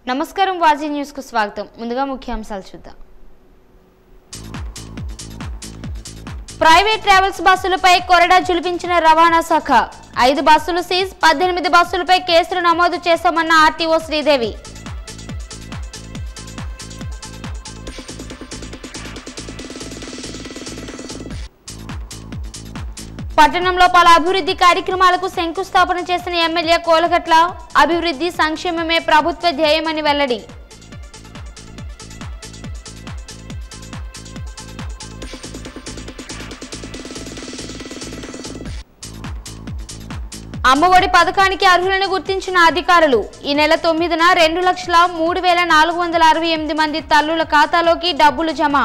నమస్కారం వాజీ న్యూస్ కు స్వాగతం ముందుగా ముఖ్యాంశాలు చూద్దాం ప్రైవేట్ ట్రావెల్స్ బస్సులపై కొరడా జులిపించిన రవాణా శాఖ ఐదు బస్సులు సీజ్ పద్దెనిమిది బస్సులపై కేసులు నమోదు చేశామన్న ఆర్టీఓ శ్రీదేవి పట్టణంలో పలు అభివృద్ధి కార్యక్రమాలకు శంకుస్థాపన చేసిన ఎమ్మెల్యే కోలగట్ల అభివృద్ధి సంక్షేమమే ప్రభుత్వ ధ్యేయమని వెల్లడి అమ్మఒడి పథకానికి అర్హులను గుర్తించిన అధికారులు ఈ నెల తొమ్మిదిన రెండు లక్షల మూడు వేల నాలుగు వందల అరవై ఎనిమిది మంది తల్లుల ఖాతాలోకి డబ్బులు జమ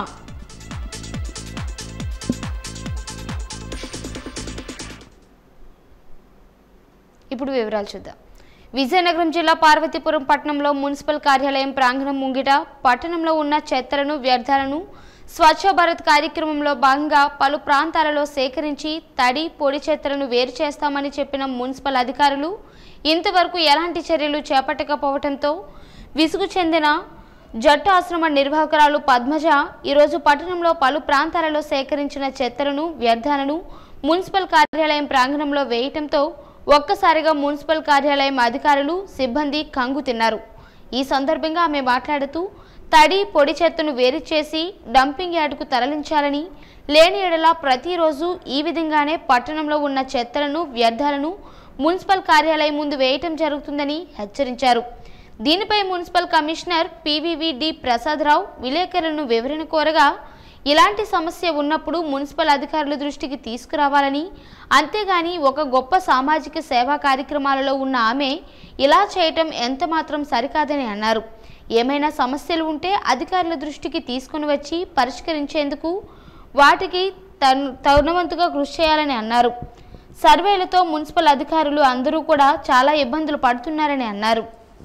ఇప్పుడు వివరాలు చూద్దాం విజయనగరం జిల్లా పార్వతీపురం పట్టణంలో మున్సిపల్ కార్యాలయం ప్రాంగణం ముంగిట పట్టణంలో ఉన్న చెత్తలను వ్యర్థాలను స్వచ్ఛ భారత్ కార్యక్రమంలో భాగంగా పలు ప్రాంతాలలో సేకరించి తడి పొడి చెత్తలను వేరు చేస్తామని చెప్పిన మున్సిపల్ అధికారులు ఇంతవరకు ఎలాంటి చర్యలు చేపట్టకపోవడంతో విసుగు చెందిన జట్టు ఆశ్రమ నిర్వాహకురాలు పద్మజ ఈరోజు పట్టణంలో పలు ప్రాంతాలలో సేకరించిన చెత్తలను వ్యర్థాలను మున్సిపల్ కార్యాలయం ప్రాంగణంలో వేయటంతో ఒక్కసారిగా మున్సిపల్ కార్యాలయం అధికారులు సిబ్బంది కంగు తిన్నారు ఈ సందర్భంగా ఆమె మాట్లాడుతూ తడి పొడి చెత్తను వేరు చేసి డంపింగ్ యార్డుకు తరలించాలని లేని ఎడల ప్రతిరోజు ఈ విధంగానే పట్టణంలో ఉన్న చెత్తలను వ్యర్థాలను మున్సిపల్ కార్యాలయం ముందు వేయటం జరుగుతుందని హెచ్చరించారు దీనిపై municipal commissioner P V V D Prasadarao విలేకరులను వివరణ కోరగా ఇలాంటి సమస్య ఉన్నప్పుడు మున్సిపల్ అధికారుల దృష్టికి తీసుకురావాలని అంతేగాని ఒక గొప్ప సామాజిక సేవా కార్యక్రమాలలో ఉన్న ఆమె ఇలా చేయటం ఎంత మాత్రం సరికాదని అన్నారు ఏమైనా సమస్యలు ఉంటే అధికారుల దృష్టికి తీసుకుని వచ్చి పరిష్కరించేందుకు వాటికి తను తరుణవంతుగా కృషి చేయాలని అన్నారు సర్వేలతో మున్సిపల్ అధికారులు అందరూ కూడా చాలా ఇబ్బందులు పడుతున్నారని అన్నారు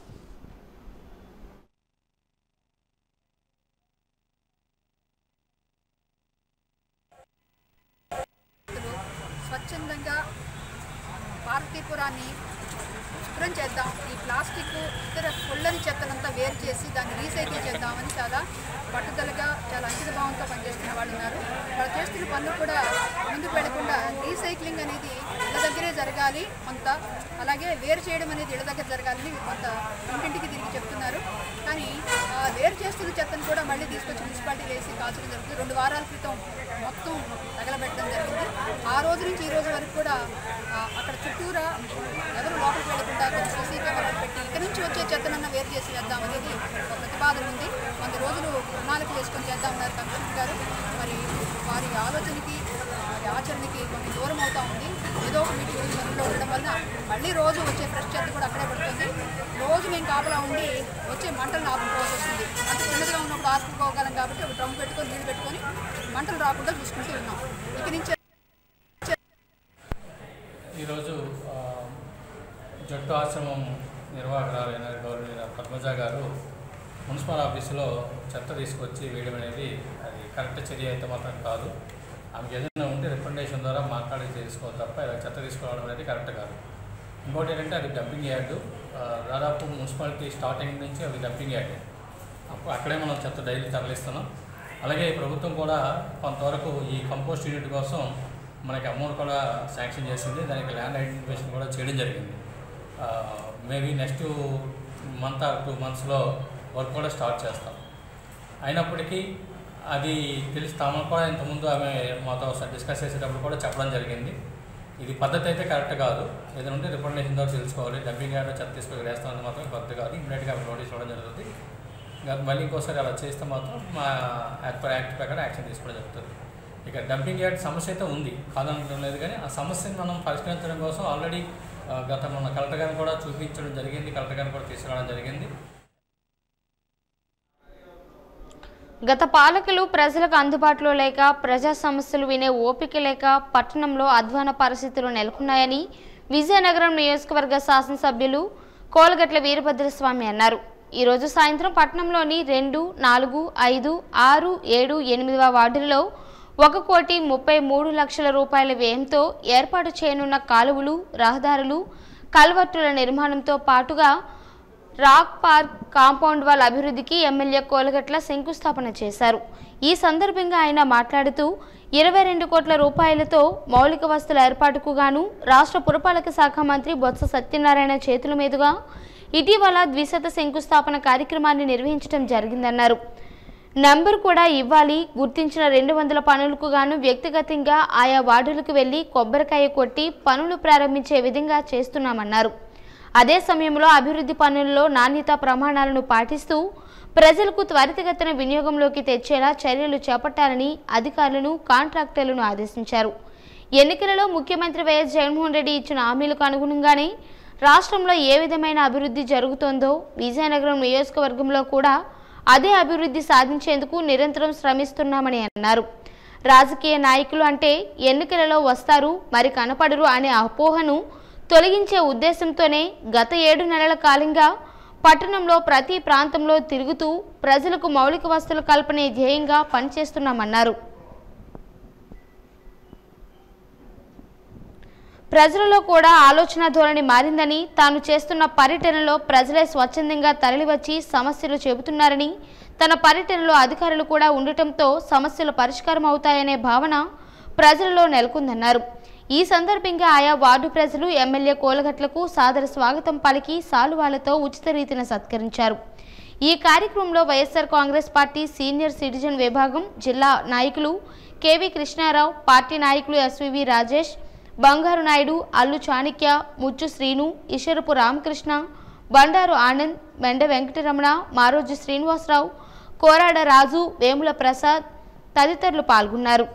స్వచ్ఛందంగా పార్వతీపురాన్ని శుభ్రం చేద్దాం ఈ ప్లాస్టిక్ ఇతర పొల్లని చెత్తనంతా వేరు చేసి దాన్ని రీసైకిల్ చేద్దామని చాలా పట్టుదలగా చాలా అంకిత భావంతో పనిచేస్తున్న వాళ్ళు ఉన్నారు వాళ్ళు చేస్తున్న పనులు కూడా ముందుకు వెళ్లకుండా రీసైక్లింగ్ అనేది ఇళ్ళ దగ్గరే జరగాలి కొంత అలాగే వేరు చేయడం అనేది ఇళ్ళ దగ్గర జరగాలని కొంత ఇంటింటికి తిరిగి చెప్తున్నారు కానీ ఆ వేరు చేస్తున్న చెత్తను కూడా మళ్ళీ తీసుకొచ్చి మున్సిపాలిటీ వేసి కాల్చడం జరుగుతుంది రెండు వారాల క్రితం మొత్తం తగలబెట్టడం జరిగింది ఆ రోజు నుంచి ఈ రోజు వరకు కూడా ఆ, అక్కడ చుట్టూరా ఎవరు లోపలికి వెళ్ళకుండా కొంచెం సీసీ కెమెరాలు పెట్టి ఇక్కడ నుంచి వచ్చే చెత్తనన్న వేరు చేసి వేద్దాం అనేది ఒక ప్రతిపాదన ఉంది వంద రోజులు ప్రణాళిక వేసుకొని చేద్దామన్నారు కమిషనర్ గారు మరి వారి ఆలోచనకి వారి ఆచరణకి కొంచెం దూరం అవుతా ఉంది ఏదో ఒక మీటింగ్ పనుల్లో ఉండడం వల్ల మళ్ళీ రోజు వచ్చే ఫ్రెష్ చెత్త కూడా అక్కడే పడుతుంది రోజు మేము కాపలా ఉండి వచ్చే మంటలను ఆపుకోవాల్సి వస్తుంది అంటే చిన్నదిగా ఉన్నప్పుడు ఆపుకోగలం కాబట్టి ఒక డ్రమ్ పెట్టుకొని నీళ్ళు పెట్టుకొని మంటలు రాకుండా చూసుకుంటూ ఉన్నాం ఇక నుంచి ఈరోజు ఆ, జట్టు ఆశ్రమం నిర్వాహకురాలైన గౌరవ పద్మజ గారు మున్సిపల్ ఆఫీసులో చెత్త తీసుకొచ్చి వేయడం అనేది అది కరెక్ట్ చర్య అయితే మాత్రం కాదు ఆమెకి ఏదైనా ఉంటే రికమెండేషన్ ద్వారా మాట్లాడి చేసుకోవాలి తప్ప ఇలా చెత్త తీసుకోవడం అనేది కరెక్ట్ కాదు ఇంకోటి ఏంటంటే అది డంపింగ్ యార్డు ఆ, దాదాపు మున్సిపాలిటీ స్టార్టింగ్ నుంచి అది డంపింగ్ యార్డ్ అప్పుడు అక్కడే మనం చెత్త డైలీ తరలిస్తున్నాం అలాగే ప్రభుత్వం కూడా కొంతవరకు ఈ కంపోస్ట్ యూనిట్ కోసం మనకి అమౌంట్ కూడా శాంక్షన్ చేసింది దానికి ల్యాండ్ ఐడెంటిఫికేషన్ కూడా చేయడం జరిగింది maybe next month or two మంత్స్లో వర్క్ కూడా స్టార్ట్ చేస్తాం అయినప్పటికీ అది తెలిసి తాము కూడా ఇంతకుముందు ఆమె మాతో ఒకసారి డిస్కస్ చేసేటప్పుడు కూడా చెప్పడం జరిగింది ఇది పద్ధతి అయితే కరెక్ట్ కాదు ఏదైనా ఉంటే రికమెండేషన్ ద్వారా తెలుసుకోవాలి డంపింగ్ యార్డ్ చెత్త తీసుకొని వేస్తామని మాత్రం పద్ధతి కాదు ఇమీడియట్గా ఆమె నోటీస్ ఇవ్వడం జరుగుతుంది ఇంకా మళ్ళీ ఇంకోసారి అలా చేస్తే మాత్రం మా యాక్ట్ పర్ యాక్ట్ ప్రకారం యాక్షన్ తీసుకోవడం జరుగుతుంది ఇక డంపింగ్ యార్డ్ సమస్య అయితే ఉంది కాదనడం లేదు కానీ ఆ సమస్యను మనం పరిష్కరించడం కోసం ఆల్రెడీ గత మన కలెక్టర్ గారిని కూడా చూపించడం జరిగింది కలెక్టర్ గారిని కూడా తీసుకురావడం జరిగింది గత పాలకులు ప్రజలకు అందుబాటులో లేక ప్రజా సమస్యలు వినే ఓపిక లేక పట్టణంలో అధ్వాన పరిస్థితులు నెలకొన్నాయని విజయనగరం నియోజకవర్గ శాసనసభ్యులు కోలగట్ల వీరభద్రస్వామి అన్నారు ఈరోజు సాయంత్రం పట్టణంలోని రెండు నాలుగు ఐదు ఆరు ఏడు ఎనిమిదవ వార్డులలో ఒక కోటి ముప్పై మూడు లక్షల రూపాయల వ్యయంతో ఏర్పాటు చేయనున్న కాలువలు రహదారులు కల్వర్టుల నిర్మాణంతో పాటుగా రాక్ పార్క్ కాంపౌండ్ వాల్ అభివృద్ధికి ఎమ్మెల్యే కోలగట్ల శంకుస్థాపన చేశారు ఈ సందర్భంగా ఆయన మాట్లాడుతూ ఇరవై రెండు కోట్ల రూపాయలతో మౌలిక వస్తుల ఏర్పాటుకు గాను రాష్ట్ర పురపాలక శాఖ మంత్రి బొత్స సత్యనారాయణ చేతుల మీదుగా ఇటీవల ద్విశత శంకుస్థాపన కార్యక్రమాన్ని నిర్వహించడం జరిగిందన్నారు నంబర్ కూడా ఇవ్వాలి గుర్తించిన రెండు వందల పనులకు గాను వ్యక్తిగతంగా ఆయా వార్డులకు వెళ్లి కొబ్బరికాయ కొట్టి పనులు ప్రారంభించే విధంగా చేస్తున్నామన్నారు అదే సమయంలో అభివృద్ధి పనుల్లో నాణ్యత ప్రమాణాలను పాటిస్తూ ప్రజలకు త్వరితగతిన వినియోగంలోకి తెచ్చేలా చర్యలు చేపట్టాలని అధికారులను కాంట్రాక్టర్లను ఆదేశించారు ఎన్నికలలో ముఖ్యమంత్రి వైఎస్ జగన్మోహన్ రెడ్డి ఇచ్చిన హామీలకు అనుగుణంగానే రాష్ట్రంలో ఏ విధమైన అభివృద్ధి జరుగుతోందో విజయనగరం నియోజకవర్గంలో కూడా అదే అభివృద్ధి సాధించేందుకు నిరంతరం శ్రమిస్తున్నామని అన్నారు రాజకీయ నాయకులు అంటే ఎన్నికలలో వస్తారు మరి కనపడరు అనే అపోహను తొలగించే ఉద్దేశంతోనే గత ఏడు నెలల కాలంగా పట్టణంలో ప్రతి ప్రాంతంలో తిరుగుతూ ప్రజలకు మౌలిక వస్తువుల కల్పనే ధ్యేయంగా పనిచేస్తున్నామన్నారు ప్రజలలో కూడా ఆలోచన ధోరణి మారిందని తాను చేస్తున్న పర్యటనలో ప్రజలే స్వచ్ఛందంగా తరలివచ్చి సమస్యలు చెబుతున్నారని తన పర్యటనలో అధికారులు కూడా ఉండటంతో సమస్యలు పరిష్కారం అవుతాయనే భావన ప్రజలలో నెలకొందన్నారు ఈ సందర్భంగా ఆయా వార్డు ప్రజలు ఎమ్మెల్యే కోలగట్లకు సాదర స్వాగతం పలికి సాలువాలతో ఉచిత రీతిన సత్కరించారు ఈ కార్యక్రమంలో YSR Congress party senior citizen విభాగం జిల్లా నాయకులు కేవీ కృష్ణారావు పార్టీ నాయకులు ఎస్వివి రాజేష్ బంగారు నాయుడు అల్లు చాణిక్య ముచ్చు శ్రీను ఇషరపు రామకృష్ణ బండారు ఆనంద్ మెండ వెంకటరమణ మారోజు శ్రీనివాసరావు కోరాడ రాజు వేముల ప్రసాద్ తదితరులు పాల్గొన్నారు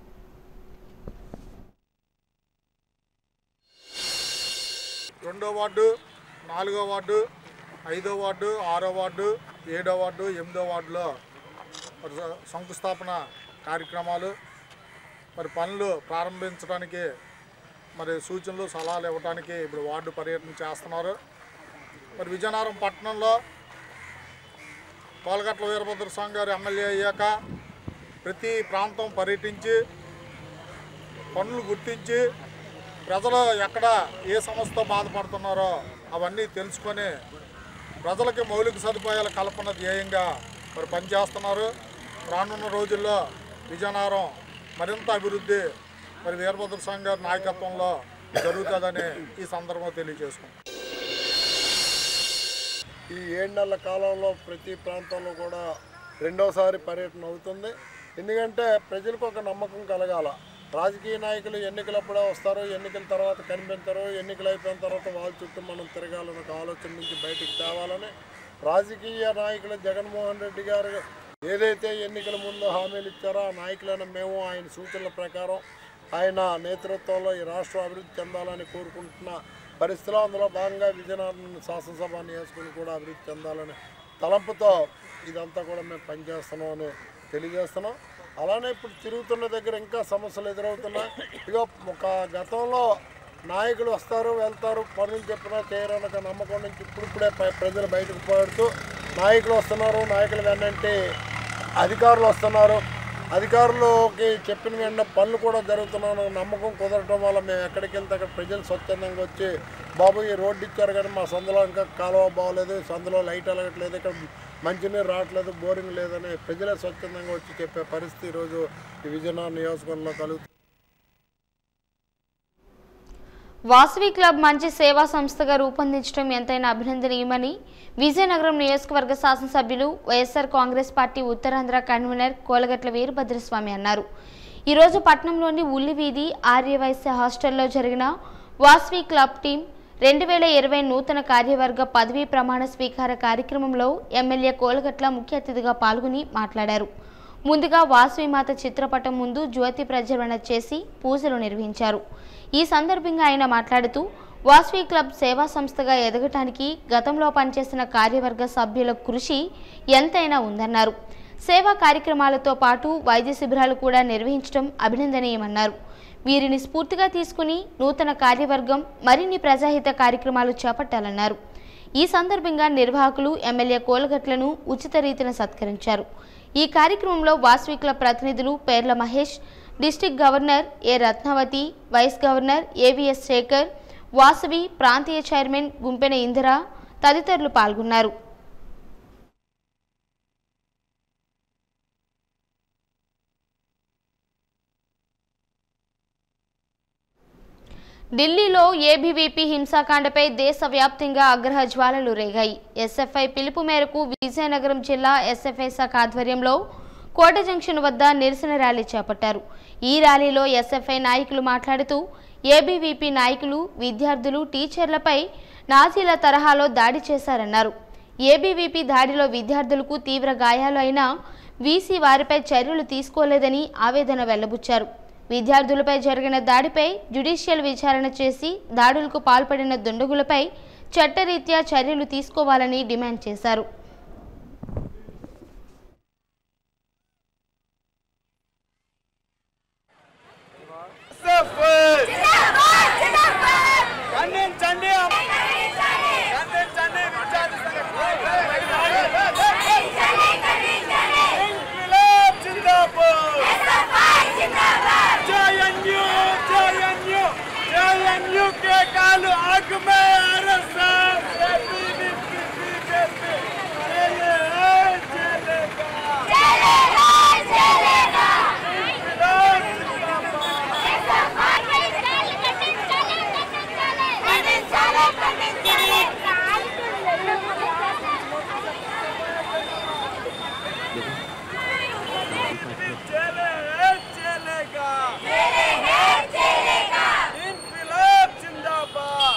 రెండో వార్డు నాలుగో వార్డు ఐదో వార్డు ఆరో వార్డు ఏడో వార్డు ఎనిమిదో వార్డులో మరి స- శంకుస్థాపన కార్యక్రమాలు మరి పనులు ప్రారంభించడానికి మరి సూచనలు సలహాలు ఇవ్వడానికి ఇప్పుడు వార్డు పర్యటన చేస్తున్నారు మరి విజయనగరం పట్టణంలో కోలగట్ల వీరభద్ర స్వామి గారు ఎమ్మెల్యే అయ్యాక ప్రతి ప్రాంతం పర్యటించి పనులు గుర్తించి ప్రజలు ఎక్కడ ఏ సమస్యతో బాధపడుతున్నారో అవన్నీ తెలుసుకొని ప్రజలకి మౌలిక సదుపాయాల కల్పన ధ్యేయంగా మరి పనిచేస్తున్నారు రానున్న రోజుల్లో విజయనగరం మరింత అభివృద్ధి మరి వీరభద్ర స్వామి గారి నాయకత్వంలో జరుగుతుందని ఈ సందర్భంగా తెలియజేసుకుంటాం ఈ ఏడు నెలల కాలంలో ప్రతి ప్రాంతంలో కూడా రెండోసారి పర్యటన అవుతుంది ఎందుకంటే ప్రజలకు ఒక నమ్మకం కలగాల రాజకీయ నాయకులు ఎన్నికలప్పుడే వస్తారు ఎన్నికల తర్వాత కనిపించరు ఎన్నికలు అయిపోయిన తర్వాత వాళ్ళ చుట్టూ మనం తిరగాలన్న ఒక ఆలోచన నుంచి బయటికి తేవాలని రాజకీయ నాయకులు జగన్మోహన్ రెడ్డి గారు ఏదైతే ఎన్నికల ముందు హామీలు ఇచ్చారో ఆ నాయకులైన మేము ఆయన సూచనల ప్రకారం ఆయన నేతృత్వంలో ఈ రాష్ట్రం అభివృద్ధి చెందాలని కోరుకుంటున్న పరిస్థితిలో అందులో భాగంగా విజయనగరం శాసనసభ నియోజకవర్గం కూడా అభివృద్ధి చెందాలని తలంపుతో ఇదంతా కూడా మేము పనిచేస్తున్నామని తెలియజేస్తున్నాం అలానే ఇప్పుడు తిరుగుతున్న దగ్గర ఇంకా సమస్యలు ఎదురవుతున్నాయి ఇక ఒక గతంలో నాయకులు వస్తారు వెళ్తారు పనులు చెప్పినా చేయరని ఒక నమ్మకం నుంచి ఇప్పుడిప్పుడే ప- ప్రజలు బయటకు పోడుతూ నాయకులు వస్తున్నారు నాయకులు వెన్నంటే అధికారులు వస్తున్నారు అధికారులకి చెప్పిన వెంటనే పనులు కూడా జరుగుతున్నాయన్న నమ్మకం కుదరటం వల్ల మేము ఎక్కడికి వెళ్తే అక్కడ ప్రజలు స్వచ్ఛందంగా వచ్చి బాబు ఈ రోడ్డు ఇచ్చారు కానీ మా సందులో ఇంకా కాలువ బాగోలేదు సందులో లైట్ వెలగట్లేదు ఇక్కడ మంచినీరు రావట్లేదు బోరింగ్ లేదని ప్రజలే స్వచ్ఛందంగా వచ్చి చెప్పే పరిస్థితి ఈరోజు ఈ విజయనగరం నియోజకవర్గంలో కలుగుతుంది వాసవి క్లబ్ మంచి సేవా సంస్థగా రూపొందించడం ఎంతైనా అభినందనీయమని విజయనగరం నియోజకవర్గ శాసనసభ్యులు వైఎస్ఆర్ కాంగ్రెస్ పార్టీ ఉత్తరాంధ్ర కన్వీనర్ కోలగట్ల వీరభద్రస్వామి అన్నారు ఈరోజు పట్నంలోని ఉల్లి వీధి ఆర్యవైశ్య హాస్టల్లో జరిగిన వాసవి క్లబ్ టీం రెండు వేల ఇరవై నూతన కార్యవర్గ పదవీ ప్రమాణ స్వీకార కార్యక్రమంలో ఎమ్మెల్యే కోలగట్ల ముఖ్య అతిథిగా పాల్గొని మాట్లాడారు ముందుగా వాసవిమాత చిత్రపటం ముందు జ్యోతి ప్రజ్వలన చేసి పూజలు నిర్వహించారు ఈ సందర్భంగా ఆయన మాట్లాడుతూ వాసవి క్లబ్ సేవా సంస్థగా ఎదగటానికి గతంలో పనిచేసిన కార్యవర్గ సభ్యుల కృషి ఎంతైనా ఉందన్నారు సేవా కార్యక్రమాలతో పాటు వైద్య శిబిరాలు కూడా నిర్వహించడం అభినందనీయమన్నారు వీరిని స్ఫూర్తిగా తీసుకుని నూతన కార్యవర్గం మరిన్ని ప్రజాహిత కార్యక్రమాలు చేపట్టాలన్నారు ఈ సందర్భంగా నిర్వాహకులు ఎమ్మెల్యే కోలగట్లను ఉచిత రీతిన సత్కరించారు ఈ కార్యక్రమంలో వాసవి క్లబ్ ప్రతినిధులు Perla Mahesh district governor A Ratnavathi vice governor A V S Sekhar Vasavi ప్రాంతీయ చైర్మన్ గుంపెన ఇందిర తదితరులు పాల్గొన్నారు ఢిల్లీలో ఏబీవీపీ హింసాకాండపై దేశవ్యాప్తంగా ఆగ్రహ జ్వాలలు రేగాయి ఎస్ఎఫ్ఐ పిలుపు మేరకు విజయనగరం జిల్లా ఎస్ఎఫ్ఐ శాఖ ఆధ్వర్యంలో కోట జంక్షన్ వద్ద నిరసన ర్యాలీ చేపట్టారు ఈ ర్యాలీలో ఎస్ఎఫ్ఐ నాయకులు మాట్లాడుతూ ఏబీవీపీ నాయకులు విద్యార్థులు టీచర్లపై నాజీల తరహాలో దాడి చేశారన్నారు ఏబీవీపీ దాడిలో విద్యార్థులకు తీవ్ర గాయాలు అయినా వీసీ వారిపై చర్యలు తీసుకోలేదని ఆవేదన వెల్లబుచ్చారు విద్యార్థులపై జరిగిన దాడిపై జ్యుడిషియల్ విచారణ చేసి దాడులకు పాల్పడిన దుండగులపై చట్టరీత్యా చర్యలు తీసుకోవాలని డిమాండ్ చేశారు ఖండించండి ఖండించండి ఇంక్విలాబ్ జిందాబాద్ జేఎన్యూ జేఎన్యూ జేఎన్యూ के काल आग में आरएसएस एबीवीपी बीजेपी चलेगा इंक्विलाब जिंदाबाद चले चलेगा इंक्विलाब जिंदाबाद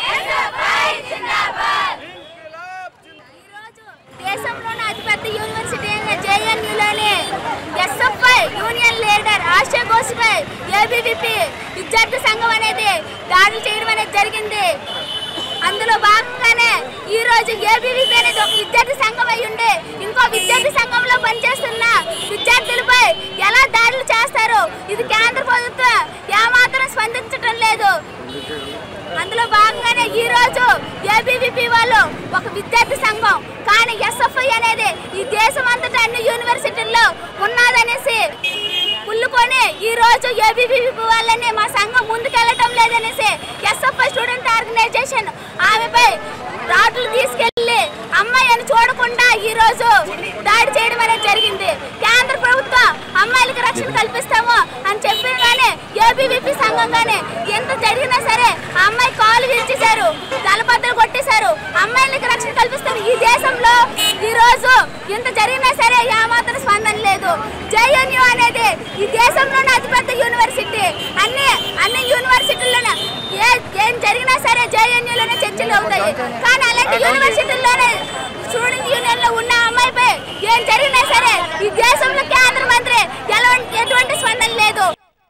इंक्विलाब जिंदाबाद దేశంలోని అతిపెద్ద యూనివర్సిటీ అయిన జేఎన్యూలోని ఎస్ఎఫ్ఐ యూనియన్ లీడర్ ఆశా ఘోష్పై ఏబీవీపీ విద్యార్థి సంఘం అనేది దాడులు చేయడం అనేది జరిగింది అందులో భాగంగానే ఈ రోజు ఏబీవీపీ అనేది ఒక విద్యార్థి సంఘం అయి ఉండి ఇంకో విద్యార్థి సంఘంలో పనిచేస్తున్న విద్యార్థులపై ఎలా దాడులు చేస్తారు ఇది కేంద్ర ప్రభుత్వం ఏమాత్రం స్పందించడం లేదు అందులో భాగంగానే ఈ రోజు ఏబీవీపీ వాళ్ళు ఒక విద్యార్థి సంఘం కానీ ఎస్ఎఫ్ఐ అనేది ఈ దేశం అంతటా అన్ని యూనివర్సిటీల్లో ఉన్నదనేసి కుళ్ళుకొని ఈ రోజు ఏబీవీపీ వాళ్ళని మా సంఘం ముందుకెళ్ళటం లేదనేసి ఎస్ఎఫ్ఐ స్టూడెంట్ ఆర్గనైజేషన్ ఆమెపై రాడ్లు తీసుకెళ్లి అమ్మాయి అని చూడకుండా ఈ రోజు దాడి చేయడం అనేది జరిగింది కేంద్ర ప్రభుత్వం అమ్మాయిలకు రక్షణ కల్పిస్తాము అని చెప్పిన కానీ ఏబీవీపీ సంఘం కానీ ఎంత జరిగినా సరే ఆ అమ్మాయి కాలు విరిచేశారు తలబద్దలు కొట్టేశారు అమ్మాయిలకు రక్షణ కల్పిస్తాం ఈ దేశంలో ఈ రోజు ఇంత జరిగినా సరే ఏమాత్రం స్పందన లేదు జేఎన్యూ అనేది ఈ దేశంలోనే అతిపెద్ద యూనివర్సిటీ అన్ని అన్ని యూనివర్సిటీల్లోనే ఏ ఏం జరిగినా సరే జేఎన్యూలోనే చర్చలు అవుతాయి కానీ అలాంటి యూనివర్సిటీల్లోనే స్టూడెంట్ యూనియన్ లో ఉన్న అమ్మాయిపై ఏం జరిగినా సరే ఈ దేశంలో కేంద్ర మంత్రి ఎలా ఎటువంటి స్పందన లేదు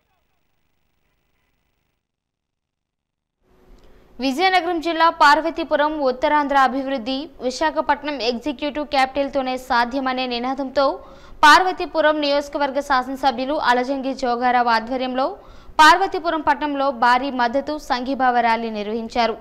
విజయనగరం జిల్లా పార్వతీపురం ఉత్తరాంధ్ర అభివృద్ధి విశాఖపట్నం ఎగ్జిక్యూటివ్ క్యాపిటల్తోనే సాధ్యమనే నినాదంతో పార్వతీపురం నియోజకవర్గ శాసనసభ్యులు అలజంగి జోగారావు ఆధ్వర్యంలో పార్వతీపురం పట్టణంలో భారీ మద్దతు సంఘీభావ ర్యాలీ నిర్వహించారు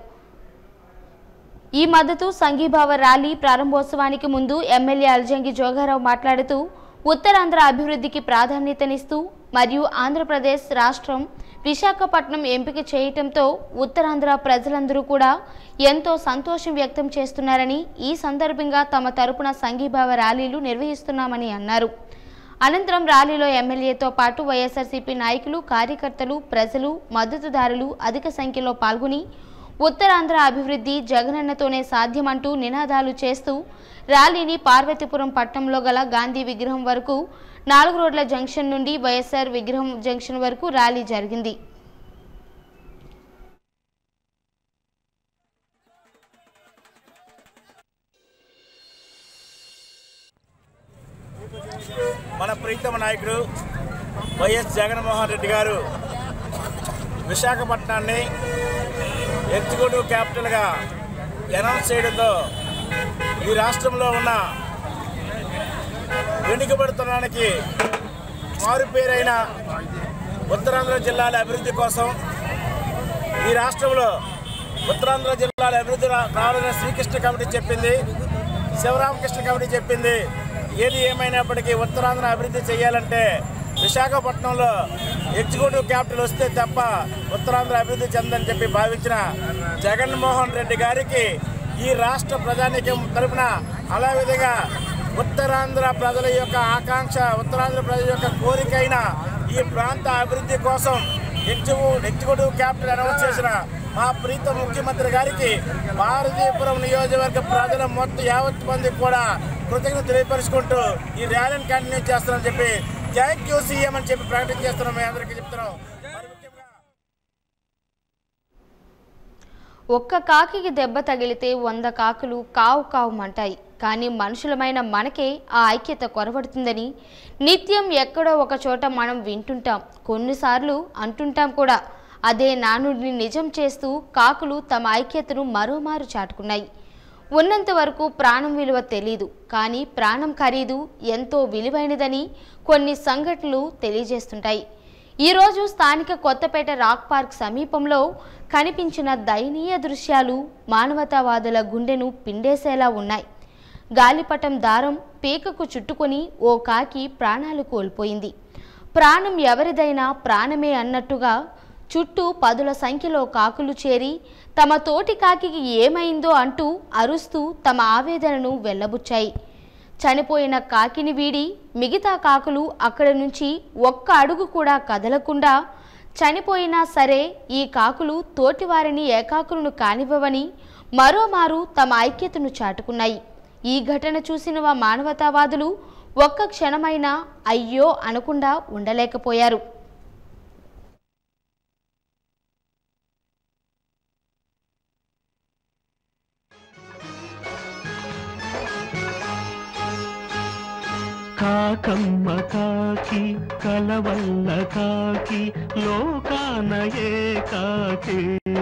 ఈ మద్దతు సంఘీభావ ర్యాలీ ప్రారంభోత్సవానికి ముందు ఎమ్మెల్యే అల్జంగి జోగారావు మాట్లాడుతూ ఉత్తరాంధ్ర అభివృద్ధికి ప్రాధాన్యతనిస్తూ మరియు ఆంధ్రప్రదేశ్ రాష్ట్రం విశాఖపట్నం ఎంపిక చేయటంతో ఉత్తరాంధ్ర ప్రజలందరూ కూడా ఎంతో సంతోషం వ్యక్తం చేస్తున్నారని ఈ సందర్భంగా తమ తరపున సంఘీభావ ర్యాలీలు నిర్వహిస్తున్నామని అన్నారు అనంతరం ర్యాలీలో ఎమ్మెల్యేతో పాటు వైఎస్ఆర్సీపీ నాయకులు కార్యకర్తలు ప్రజలు మద్దతుదారులు అధిక సంఖ్యలో పాల్గొని ఉత్తరాంధ్ర అభివృద్ధి జగనన్నతోనే సాధ్యమంటూ నినాదాలు చేస్తూ ర్యాలీని పార్వతీపురం పట్టణంలో గల గాంధీ విగ్రహం వరకు నాలుగు రోడ్ల జంక్షన్ నుండి వైఎస్ఆర్ విగ్రహం జంక్షన్ వరకు ర్యాలీ జరిగింది మన ప్రీతమ నాయకుడు వైఎస్ జగన్మోహన్ రెడ్డి గారు విశాఖపట్నాన్ని ఎగ్జిక్యూటివ్ క్యాపిటల్గా అనౌన్స్ చేయడంతో ఈ రాష్ట్రంలో ఉన్న వెనుకబడుతనానికి మారుపేరైన ఉత్తరాంధ్ర జిల్లాల అభివృద్ధి కోసం ఈ రాష్ట్రంలో ఉత్తరాంధ్ర జిల్లాల అభివృద్ధి రా- రావాలని శ్రీకృష్ణ కమిటీ చెప్పింది శివరామకృష్ణ కమిటీ చెప్పింది ఏది ఏమైనప్పటికీ ఉత్తరాంధ్ర అభివృద్ధి చేయాలంటే విశాఖపట్నంలో ఎగ్జిక్యూటివ్ క్యాపిటల్ వస్తే తప్ప ఉత్తరాంధ్ర అభివృద్ధి చెందని చెప్పి భావించిన జగన్మోహన్ రెడ్డి గారికి ఈ రాష్ట్ర ప్రజానీకం తరపున అలా విధంగా ఉత్తరాంధ్ర ప్రజల యొక్క ఆకాంక్ష ఉత్తరాంధ్ర ప్రజల యొక్క కోరిక అయిన ఈ ప్రాంత అభివృద్ధి కోసం ఎగ్జిక్యూ ఎగ్జిక్యూటివ్ క్యాపిటల్ అనౌన్స్ చేసిన మా ప్రీత ముఖ్యమంత్రి గారికి భారతీయపురం నియోజకవర్గ ప్రజల మొత్తం యావత్ మంది కూడా కృతజ్ఞత తెలియపరుచుకుంటూ ఈ ర్యాలీని కంటిన్యూ చేస్తామని చెప్పి థ్యాంక్ యూ సీఎం అని చెప్పి ప్రకటన చేస్తున్నాం మీ అందరికీ చెప్తున్నాం మరి ముఖ్యంగా ఒక్క కాకికి దెబ్బ తగిలితే వంద కాకులు కావు కావుమంటాయి కానీ మనుషులమైన మనకే ఆ ఐక్యత కొరబడుతుందని నిత్యం ఎక్కడో ఒక చోట మనం వింటుంటాం కొన్నిసార్లు అంటుంటాం కూడా అదే నానుడిని నిజం చేస్తూ కాకులు తమ ఐక్యతను మరోమారు చాటుకున్నాయి ఉన్నంత వరకు ప్రాణం విలువ తెలీదు కానీ ప్రాణం ఖరీదు ఎంతో విలువైనదని కొన్ని సంఘటనలు తెలియజేస్తుంటాయి ఈరోజు స్థానిక కొత్తపేట రాక్ పార్క్ సమీపంలో కనిపించిన దయనీయ దృశ్యాలు మానవతావాదుల గుండెను పిండేసేలా ఉన్నాయి గాలిపటం దారం పీకకు చుట్టుకొని ఓ కాకి ప్రాణాలు కోల్పోయింది ప్రాణం ఎవరిదైనా ప్రాణమే అన్నట్టుగా చుట్టూ పదుల సంఖ్యలో కాకులు చేరి తమ తోటి కాకికి ఏమైందో అంటూ అరుస్తూ తమ ఆవేదనను వెళ్ళబుచ్చాయి చనిపోయిన కాకిని వీడి మిగతా కాకులు అక్కడి నుంచి ఒక్క అడుగు కూడా కదలకుండా చనిపోయినా సరే ఈ కాకులు తోటివారిని ఏకాకులను కానివ్వవని మరోమారు తమ ఐక్యతను చాటుకున్నాయి ఈ ఘటన చూసిన వా మానవతావాదులు ఒక్క క్షణమైనా అయ్యో అనకుండా ఉండలేకపోయారు కాకమ్మ కాకి కలవల్ల కాకి లోకాన ఏకాకి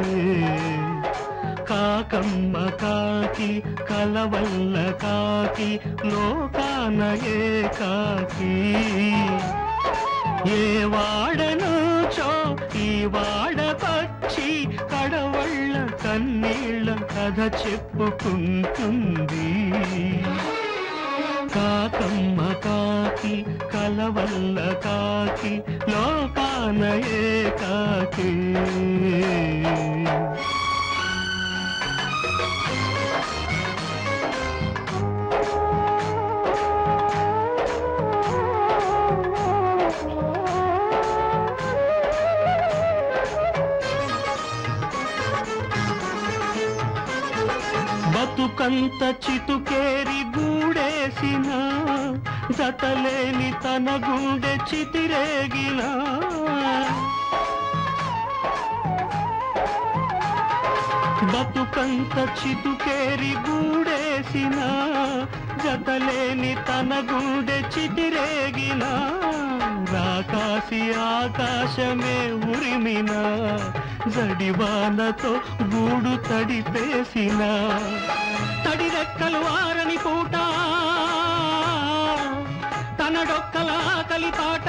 కాకమ్మ కాకి కలవల్ల కాకి లోకాన ఏకాకి ఏ వాడనుచో ఈ వాడపచ్చి కడవళ్ళ కన్నీళ్ళ కథ చెప్పుకుంటుంది కాకమ్మ కాకి కలవల్ల కాకి లోకాన ఏకాకి బతుకంత చితుకేరి గూడేసిన జతలేని తన గుండె చితిరేగిన బతుకంత చితుకేరి గూడేసిన జతలేని తన గుండె చితిరేగిన రాకాసి ఆకాశమే ఉరిమిన జడివానతో గూడు తడిపేసిన తడి రెక్కలు ఆరని పూట తన డొక్కల ఆకలి పాట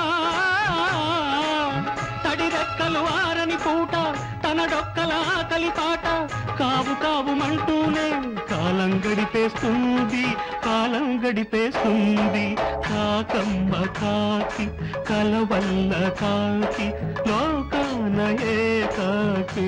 తడి రెక్కలు ఆరని పూట తన డొక్కల ఆకలి పాట కావు కావుమంటూనే కాలం గడిపేస్తుంది కాలం గడిపేస్తుంది కాకమ్మ కాకి కలవల్ల కాకి లోకాన ఏకాకి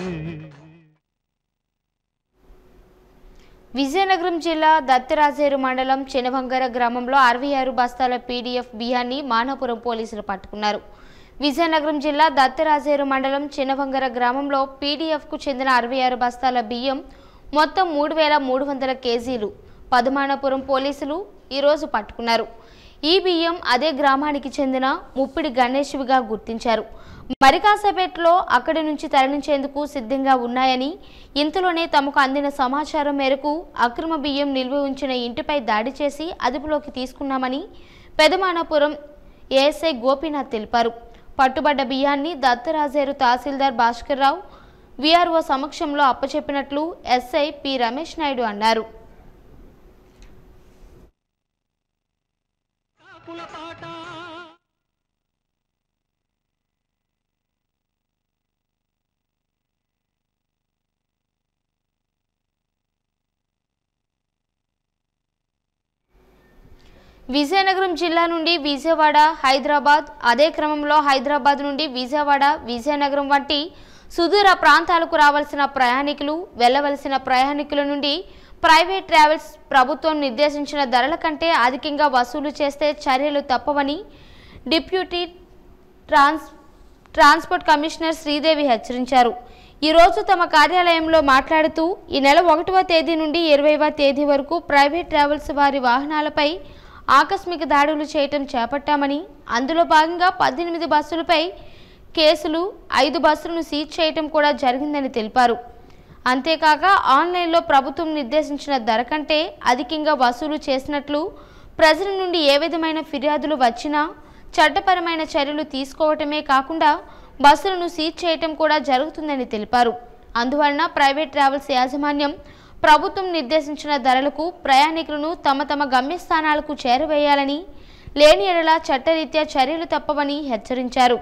విజయనగరం జిల్లా దత్తరాజేరు మండలం చెనవంగర గ్రామంలో అరవై ఆరు బస్తాల పీడీఎఫ్ బియ్యాన్ని మానాపురం పోలీసులు పట్టుకున్నారు విజయనగరం జిల్లా దత్తరాజేరు మండలం చిన్నవంగర గ్రామంలో పీడీఎఫ్కు చెందిన అరవై ఆరు బస్తాల బియ్యం మొత్తం మూడు వేల మూడు వందల కేజీలు పదమానపురం పోలీసులు ఈరోజు పట్టుకున్నారు ఈ బియ్యం అదే గ్రామానికి చెందిన ముప్పిడి గణేష్విగా గుర్తించారు మరికాసపేటలో అక్కడి నుంచి తరలించేందుకు సిద్ధంగా ఉన్నాయని ఇంతలోనే తమకు అందిన సమాచారం మేరకు అక్రమ బియ్యం నిల్వ ఉంచిన ఇంటిపై దాడి చేసి అదుపులోకి తీసుకున్నామని పెదమానాపురం ఏఎస్ఐ గోపీనాథ్ తెలిపారు పట్టుబడ్డ బియ్యాన్ని దత్తరాజేరు తహసీల్దార్ భాస్కర్రావు వీఆర్ఓ సమక్షంలో అప్పచెప్పినట్లు ఎస్ఐ పి రమేష్ నాయుడు అన్నారు కాకుల పాట విజయనగరం జిల్లా నుండి విజయవాడ హైదరాబాద్ అదే క్రమంలో హైదరాబాద్ నుండి విజయవాడ విజయనగరం వంటి సుదూర ప్రాంతాలకు రావాల్సిన ప్రయాణికులు వెళ్ళవలసిన ప్రయాణికుల నుండి ప్రైవేట్ ట్రావెల్స్ ప్రభుత్వం నిర్దేశించిన ధరల కంటే అధికంగా వసూలు చేస్తే చర్యలు తప్పవని deputy trans transport commissioner Sridevi హెచ్చరించారు ఈరోజు తమ కార్యాలయంలో మాట్లాడుతూ ఈ నెల ఒకటవ తేదీ నుండి ఇరవైవ తేదీ వరకు ప్రైవేట్ ట్రావెల్స్ వారి వాహనాలపై ఆకస్మిక దాడులు చేయటం చేపట్టామని అందులో భాగంగా పద్దెనిమిది బస్సులపై కేసులు ఐదు బస్సులను సీజ్ చేయటం కూడా జరిగిందని తెలిపారు అంతేకాక ఆన్లైన్లో ప్రభుత్వం నిర్దేశించిన ధర కంటే అధికంగా వసూలు చేసినట్లు ప్రజల నుండి ఏ విధమైన ఫిర్యాదులు వచ్చినా చట్టపరమైన చర్యలు తీసుకోవటమే కాకుండా బస్సులను సీజ్ చేయటం కూడా జరుగుతుందని తెలిపారు అందువలన ప్రైవేట్ ట్రావెల్స్ యాజమాన్యం ప్రభుత్వం నిర్దేశించిన ధరలకు ప్రయాణికులను తమ తమ గమ్యస్థానాలకు చేరవేయాలని లేని ఎడల చట్టరీత్యా చర్యలు తప్పవని హెచ్చరించారు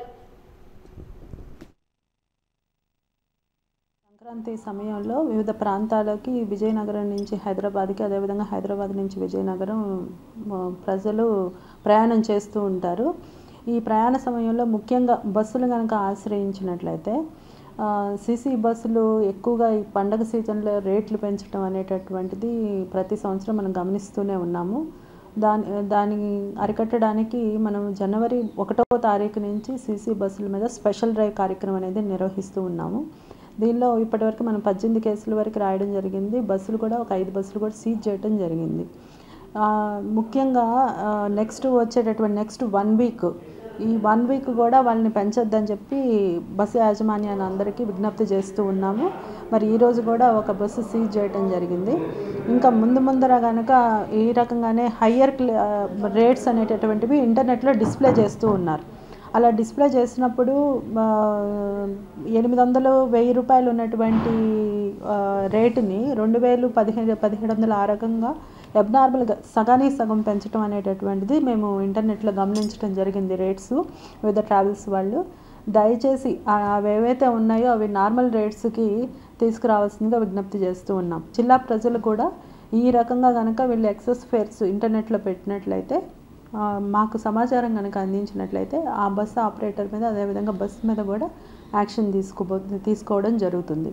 సంక్రాంతి సమయంలో వివిధ ప్రాంతాలకి విజయనగరం నుంచి హైదరాబాద్కి అదేవిధంగా హైదరాబాద్ నుంచి విజయనగరం మ, ప్రజలు ప్రయాణం చేస్తూ ఉంటారు ఈ ప్రయాణ సమయంలో ముఖ్యంగా బస్సులు కనుక ఆశ్రయించినట్లయితే సిసి బస్సులు ఎక్కువగా ఈ పండగ సీజన్లో రేట్లు పెంచడం అనేటటువంటిది ప్రతి సంవత్సరం మనం గమనిస్తూనే ఉన్నాము దాని దాన్ని అరికట్టడానికి మనం జనవరి ఒకటవ తారీఖు నుంచి సీసీ బస్సుల మీద స్పెషల్ డ్రైవ్ కార్యక్రమం అనేది నిర్వహిస్తూ ఉన్నాము దీనిలో ఇప్పటివరకు మనం పద్దెనిమిది కేసుల వరకు రాయడం జరిగింది బస్సులు కూడా ఒక ఐదు బస్సులు కూడా సీజ్ చేయడం జరిగింది ఆ, ముఖ్యంగా నెక్స్ట్ వచ్చేటటువంటి నెక్స్ట్ వన్ వీక్ ఈ వన్ వీక్ కూడా వాళ్ళని పెంచొద్దని చెప్పి బస్సు యాజమాన్యాన్ని అందరికీ విజ్ఞప్తి చేస్తూ ఉన్నాము మరి ఈరోజు కూడా ఒక బస్సు సీజ్ చేయడం జరిగింది ఇంకా ముందు ముందర కనుక ఈ రకంగానే హయ్యర్ రేట్స్ అనేటటువంటివి ఇంటర్నెట్లో డిస్ప్లే చేస్తూ ఉన్నారు అలా డిస్ప్లే చేసినప్పుడు ఆ, ఎనిమిది వందలు వెయ్యి రూపాయలు ఉన్నటువంటి ఆ, రేటుని రెండు వేలు పదిహేడు పదిహేడు వందలు ఆ రకంగా అబ్నార్మల్గా సగానికి సగం పెంచడం అనేటటువంటిది మేము ఇంటర్నెట్లో గమనించడం జరిగింది రేట్స్ వివిధ ట్రావెల్స్ వాళ్ళు దయచేసి ఆ- అవి ఏవైతే ఉన్నాయో అవి నార్మల్ రేట్స్కి తీసుకురావాల్సిందిగా విజ్ఞప్తి చేస్తూ ఉన్నాం జిల్లా ప్రజలు కూడా ఈ రకంగా కనుక వీళ్ళు ఎక్సెస్ ఫేర్స్ ఇంటర్నెట్లో పెట్టినట్లయితే ఆ, మాకు సమాచారం కనుక అందించినట్లయితే ఆ బస్సు ఆపరేటర్ మీద అదేవిధంగా బస్సు మీద కూడా యాక్షన్ తీసుకోబో తీసుకోవడం జరుగుతుంది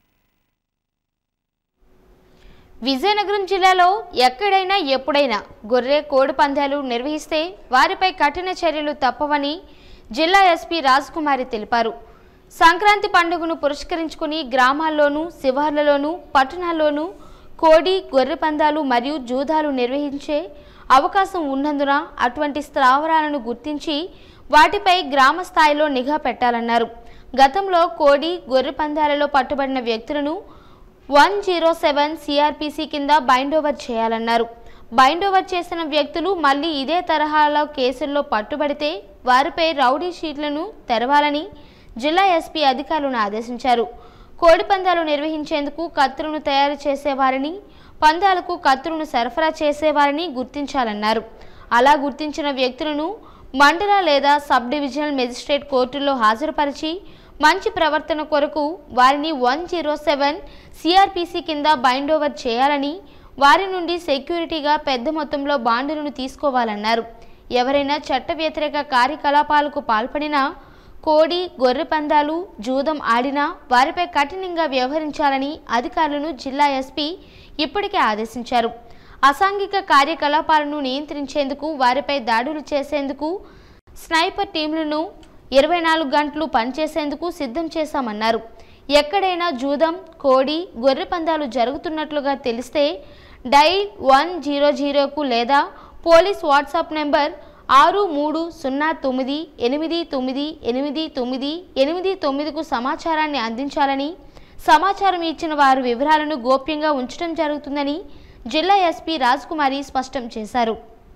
విజయనగరం జిల్లాలో ఎక్కడైనా ఎప్పుడైనా గొర్రె కోడి పందాలు నిర్వహిస్తే వారిపై కఠిన చర్యలు తప్పవని జిల్లా ఎస్పీ రాజకుమారి తెలిపారు సంక్రాంతి పండుగను పురస్కరించుకుని గ్రామాల్లోనూ శివార్లలోనూ పట్టణాల్లోనూ కోడి గొర్రె పందాలు మరియు జూదాలు నిర్వహించే అవకాశం ఉన్నందున అటువంటి స్థావరాలను గుర్తించి వాటిపై గ్రామ స్థాయిలో నిఘా పెట్టాలన్నారు గతంలో కోడి గొర్రె పందాలలో పట్టుబడిన వ్యక్తులను వన్ జీరో సెవెన్ సిఆర్పిసి కింద బైండ్ ఓవర్ చేయాలన్నారు బైండ్ ఓవర్ చేసిన వ్యక్తులు మళ్ళీ ఇదే తరహాలో కేసుల్లో పట్టుబడితే వారిపై రౌడీ షీట్లను తెరవాలని జిల్లా ఎస్పీ అధికారులను ఆదేశించారు కోడి పందాలు నిర్వహించేందుకు కత్తులను తయారు చేసేవారిని పందాలకు కత్తులను సరఫరా చేసేవారిని గుర్తించాలన్నారు అలా గుర్తించిన వ్యక్తులను మండల లేదా సబ్ డివిజనల్ మెజిస్ట్రేట్ కోర్టుల్లో హాజరుపరిచి మంచి ప్రవర్తన కొరకు వారిని వన్ జీరో సెవెన్ సిఆర్పిసి కింద బైండ్ ఓవర్ చేయాలని వారి నుండి సెక్యూరిటీగా పెద్ద మొత్తంలో బాండులను తీసుకోవాలన్నారు ఎవరైనా చట్ట వ్యతిరేక కార్యకలాపాలకు పాల్పడినా కోడి గొర్రె పందాలు జూదం ఆడినా వారిపై కఠినంగా వ్యవహరించాలని అధికారులను జిల్లా ఎస్పీ ఇప్పటికే ఆదేశించారు అసాంఘిక కార్యకలాపాలను నియంత్రించేందుకు వారిపై దాడులు చేసేందుకు స్నైపర్ టీంలను ఇరవై నాలుగు గంటలు పనిచేసేందుకు సిద్ధం చేశామన్నారు ఎక్కడైనా జూదం కోడి గొర్రె పందాలు జరుగుతున్నట్లుగా తెలిస్తే డైల్ వన్ జీరో జీరోకు లేదా పోలీస్ వాట్సాప్ నెంబర్ ఆరు మూడు సున్నా తొమ్మిది ఎనిమిది తొమ్మిది ఎనిమిది తొమ్మిది ఎనిమిది తొమ్మిదికు సమాచారాన్ని అందించాలని సమాచారం ఇచ్చిన వారి వివరాలను గోప్యంగా ఉంచడం జరుగుతుందని జిల్లా ఎస్పీ రాజ్కుమారి స్పష్టం చేశారు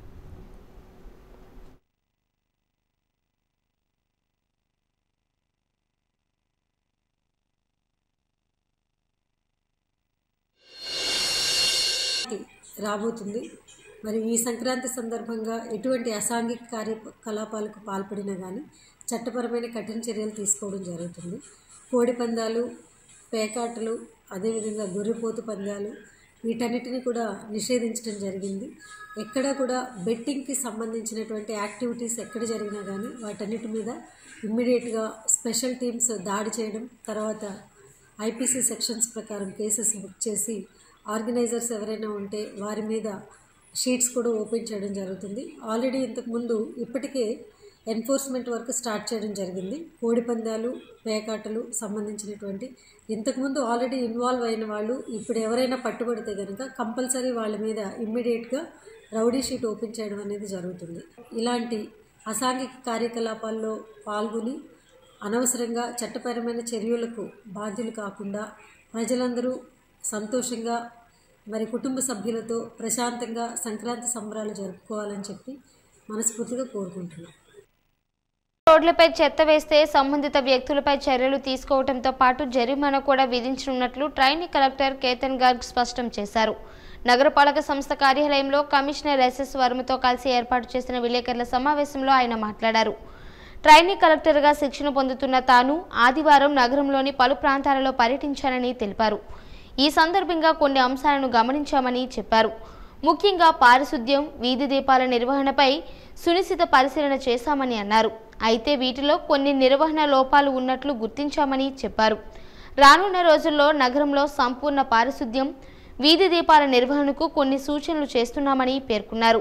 రాబోతుంది మరి ఈ సంక్రాంతి సందర్భంగా ఎటువంటి అసాంఘిక కార్యకలాపాలకు పాల్పడినా కానీ చట్టపరమైన కఠిన చర్యలు తీసుకోవడం జరుగుతుంది కోడి పందాలు పేకాటలు అదేవిధంగా గొర్రెపోతు పందాలు వీటన్నిటిని కూడా నిషేధించడం జరిగింది ఎక్కడ కూడా బెట్టింగ్కి సంబంధించినటువంటి యాక్టివిటీస్ ఎక్కడ జరిగినా కానీ వాటన్నిటి మీద ఇమ్మీడియట్గా స్పెషల్ టీమ్స్ దాడి చేయడం తర్వాత ఐపీసీ సెక్షన్స్ ప్రకారం కేసెస్ బుక్ చేసి ఆర్గనైజర్స్ ఎవరైనా ఉంటే వారి మీద షీట్స్ కూడా ఓపెన్ చేయడం జరుగుతుంది ఆల్రెడీ ఇంతకుముందు ఇప్పటికే ఎన్ఫోర్స్మెంట్ వర్క్ స్టార్ట్ చేయడం జరిగింది కోడి పందాలు పేకాటలు సంబంధించినటువంటి ఇంతకుముందు ఆల్రెడీ ఇన్వాల్వ్ అయిన వాళ్ళు ఇప్పుడు ఎవరైనా పట్టుబడితే కనుక కంపల్సరీ వాళ్ళ మీద ఇమ్మీడియట్గా రౌడీ షీట్ ఓపెన్ చేయడం అనేది జరుగుతుంది ఇలాంటి అసాంఘిక కార్యకలాపాల్లో పాల్గొని అనవసరంగా చట్టపరమైన చర్యలకు బాధ్యులు కాకుండా ప్రజలందరూ సంతోషంగా మరి కుటుంబ సభ్యులతో ప్రశాంతంగా సంక్రాంతి సంబరాలు జరుపుకోవాలని చెప్పి మనస్ఫూర్తిగా కోరుకుంటున్నాం రోడ్లపై చెత్త వేస్తే సంబంధిత వ్యక్తులపై చర్యలు తీసుకోవడంతో పాటు జరిమానా కూడా విధించనున్నట్లు ట్రైనీ కలెక్టర్ కేతన్ గార్గ్ స్పష్టం చేశారు నగరపాలక సంస్థ కార్యాలయంలో కమిషనర్ ఎస్ఎస్ వర్మతో కలిసి ఏర్పాటు చేసిన విలేకరుల సమావేశంలో ఆయన మాట్లాడారు ట్రైనీ కలెక్టర్గా శిక్షణ పొందుతున్న తాను ఆదివారం నగరంలోని పలు ప్రాంతాలలో పర్యటించానని తెలిపారు ఈ సందర్భంగా కొన్ని అంశాలను గమనించామని చెప్పారు ముఖ్యంగా పారిశుద్ధ్యం వీధి దీపాల నిర్వహణపై సునిశ్చిత పరిశీలన చేశామని అన్నారు అయితే వీటిలో కొన్ని నిర్వహణ లోపాలు ఉన్నట్లు గుర్తించామని చెప్పారు రానున్న రోజుల్లో నగరంలో సంపూర్ణ పారిశుద్ధ్యం వీధి దీపాల నిర్వహణకు కొన్ని సూచనలు చేస్తున్నామని పేర్కొన్నారు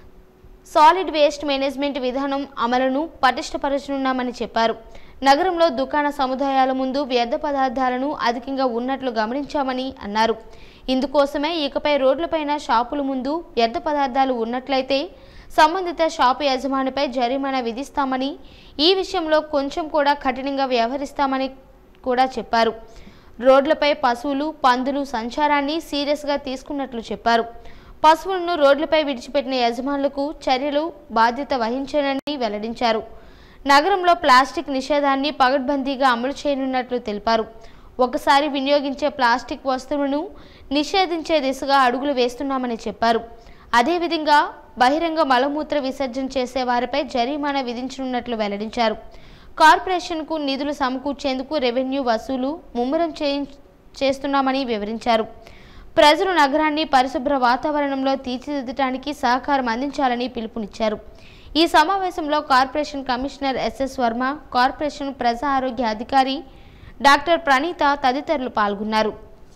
సాలిడ్ వేస్ట్ మేనేజ్మెంట్ విధానం అమలును పటిష్టపరచనున్నామని చెప్పారు నగరంలో దుకాణ సముదాయాల ముందు వ్యర్థ పదార్థాలను అధికంగా ఉన్నట్లు గమనించామని అన్నారు ఇందుకోసమే ఇకపై రోడ్లపైన షాపుల ముందు వ్యర్థ పదార్థాలు ఉన్నట్లయితే సంబంధిత షాపు యజమానిపై జరిమానా విధిస్తామని ఈ విషయంలో కొంచెం కూడా కఠినంగా వ్యవహరిస్తామని కూడా చెప్పారు రోడ్లపై పశువులు పందులు సంచారాన్ని సీరియస్గా తీసుకున్నట్లు చెప్పారు పశువులను రోడ్లపై విడిచిపెట్టిన యజమానులకు చర్యలు బాధ్యత వహించారని వెల్లడించారు నగరంలో ప్లాస్టిక్ నిషేధాన్ని పగడ్బందీగా అమలు చేయనున్నట్లు తెలిపారు ఒకసారి వినియోగించే ప్లాస్టిక్ వస్తువులను నిషేధించే దిశగా అడుగులు వేస్తున్నామని చెప్పారు అదేవిధంగా బహిరంగ మలమూత్ర విసర్జన చేసే వారిపై జరిమానా విధించనున్నట్లు వెల్లడించారు కార్పొరేషన్కు నిధులు సమకూర్చేందుకు రెవెన్యూ వసూలు ముమ్మరం చేయి- చేస్తున్నామని వివరించారు ప్రజలు నగరాన్ని పరిశుభ్ర వాతావరణంలో తీర్చిదిద్దడానికి సహకారం అందించాలని పిలుపునిచ్చారు ఈ సమావేశంలో corporation commissioner S S Varma corporation ప్రజా ఆరోగ్య అధికారి డాక్టర్ ప్రణీత తదితరులు పాల్గొన్నారు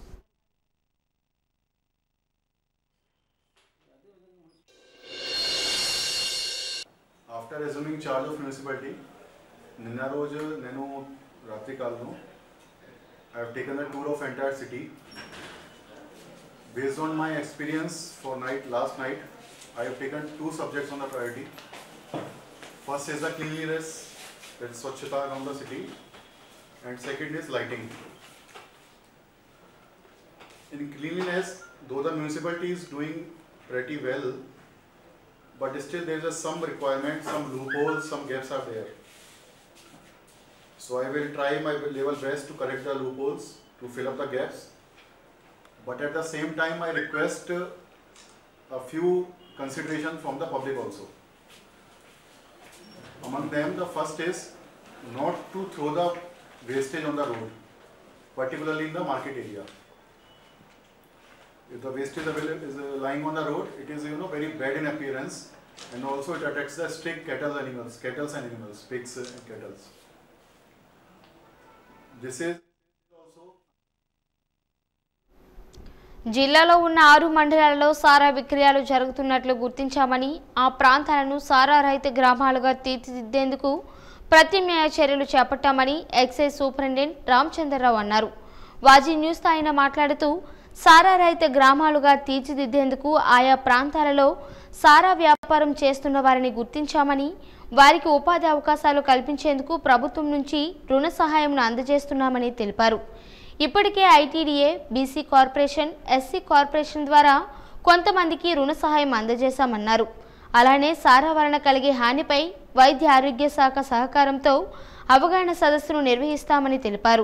after assuming charge of municipality నిన్న రోజు నేను రాత్రి కాలను I have taken the tour of entire city based on my experience for night last night i have taken two subjects on the priority first is the cleanliness that is swachhata around the city and second is lighting in cleanliness though the municipality is doing pretty well but still there is a some requirement some loopholes some gaps are there so i will try my level best to correct the loopholes to fill up the gaps but at the same time I request uh, a few consideration from the public also. Among them, the first is not to throw the wastage on the road, particularly in the market area. If the wastage available is uh, lying on the road, it is you know very bad in appearance, and also it attacks the strict cattle animals, cattle and animals, pigs uh, and cattle. This is జిల్లాలో ఉన్న ఆరు మండలాలలో సారా విక్రయాలు జరుగుతున్నట్లు గుర్తించామని ఆ ప్రాంతాలను సారా రహిత గ్రామాలుగా తీర్చిదిద్దేందుకు ప్రత్యామ్నాయ చర్యలు చేపట్టామని ఎక్సైజ్ సూపరింటెండెంట్ రామచంద్రరావు అన్నారు వాజీ న్యూస్తో ఆయన మాట్లాడుతూ సారా రహిత గ్రామాలుగా తీర్చిదిద్దేందుకు ఆయా ప్రాంతాలలో సారా వ్యాపారం చేస్తున్న వారిని గుర్తించామని వారికి ఉపాధి అవకాశాలు కల్పించేందుకు ప్రభుత్వం నుంచి రుణ సహాయంను అందజేస్తున్నామని తెలిపారు ఇప్పటికే I T D A B C corporation S C corporation ద్వారా కొంతమందికి రుణ సహాయం అందజేశామన్నారు అలానే సారా వలన కలిగే హానిపై వైద్య ఆరోగ్య శాఖ సహకారంతో అవగాహన సదస్సును నిర్వహిస్తామని తెలిపారు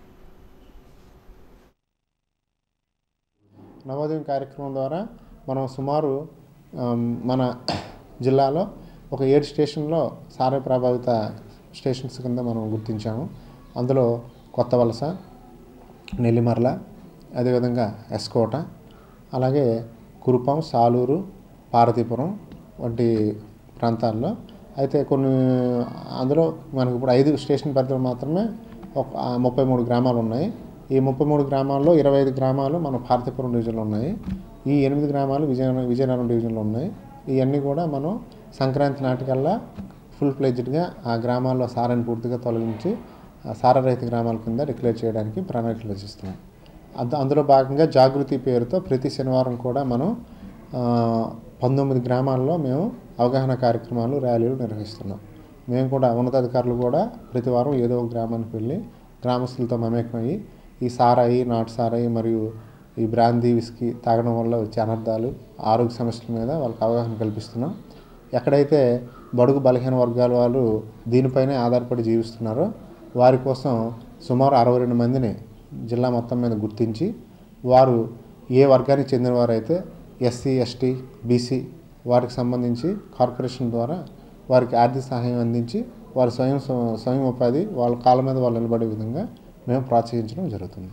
నవోదయం కార్యక్రమం ద్వారా మనం సుమారు ఆమ్, మన జిల్లాలో ఒక ఏడు స్టేషన్లో సారా ప్రభావిత స్టేషన్స్ కింద మనం గుర్తించాము అందులో కొత్త వలస నెల్లిమర్ల అదేవిధంగా ఎస్కోట అలాగే కురుపం సాలూరు పార్వతీపురం వంటి ప్రాంతాల్లో అయితే కొన్ని అందులో మనకి ఇప్పుడు ఐదు స్టేషన్ పరిధిలో మాత్రమే ఒక ఆ, ముప్పై మూడు గ్రామాలు ఉన్నాయి ఈ ముప్పై మూడు గ్రామాల్లో ఇరవై ఐదు గ్రామాలు మన భారతీపురం డివిజన్లో ఉన్నాయి ఈ ఎనిమిది గ్రామాలు విజయనగరం విజయనగరం డివిజన్లో ఉన్నాయి ఇవన్నీ కూడా మనం సంక్రాంతి నాటికల్లా ఫుల్ ఫ్లెడ్జ్డ్గా ఆ గ్రామాల్లో సారాన్ని పూర్తిగా తొలగించి ఆ సారరహిత గ్రామాల కింద డిక్లేర్ చేయడానికి ప్రణాళికలు రచిస్తున్నాం అంద అందులో భాగంగా జాగృతి పేరుతో ప్రతి శనివారం కూడా మనం ఆ, పంతొమ్మిది గ్రామాల్లో మేము అవగాహన కార్యక్రమాలు ర్యాలీలు నిర్వహిస్తున్నాం మేము కూడా ఉన్నతాధికారులు కూడా ప్రతి వారం ఏదో ఒక గ్రామానికి వెళ్ళి గ్రామస్తులతో మమేకమయ్యి ఈ సారాయి నాటు సారాయి మరియు ఈ బ్రాందీ విస్కీ తాగడం వల్ల వచ్చే అనర్థాలు ఆరోగ్య సమస్యల మీద వాళ్ళకి అవగాహన కల్పిస్తున్నాం ఎక్కడైతే బడుగు బలహీన వర్గాల వాళ్ళు దీనిపైనే ఆధారపడి జీవిస్తున్నారో వారి కోసం సుమారు అరవై రెండు మందిని జిల్లా మొత్తం మీద గుర్తించి వారు ఏ వర్గానికి చెందినవారైతే ఎస్సీ ఎస్టీ బీసీ వారికి సంబంధించి కార్పొరేషన్ ద్వారా వారికి ఆర్థిక సహాయం అందించి వారి స్వయం స్వయం ఉపాధి వాళ్ళ కాళ్ళ మీద వాళ్ళు నిలబడే విధంగా మేము ప్రోత్సహించడం జరుగుతుంది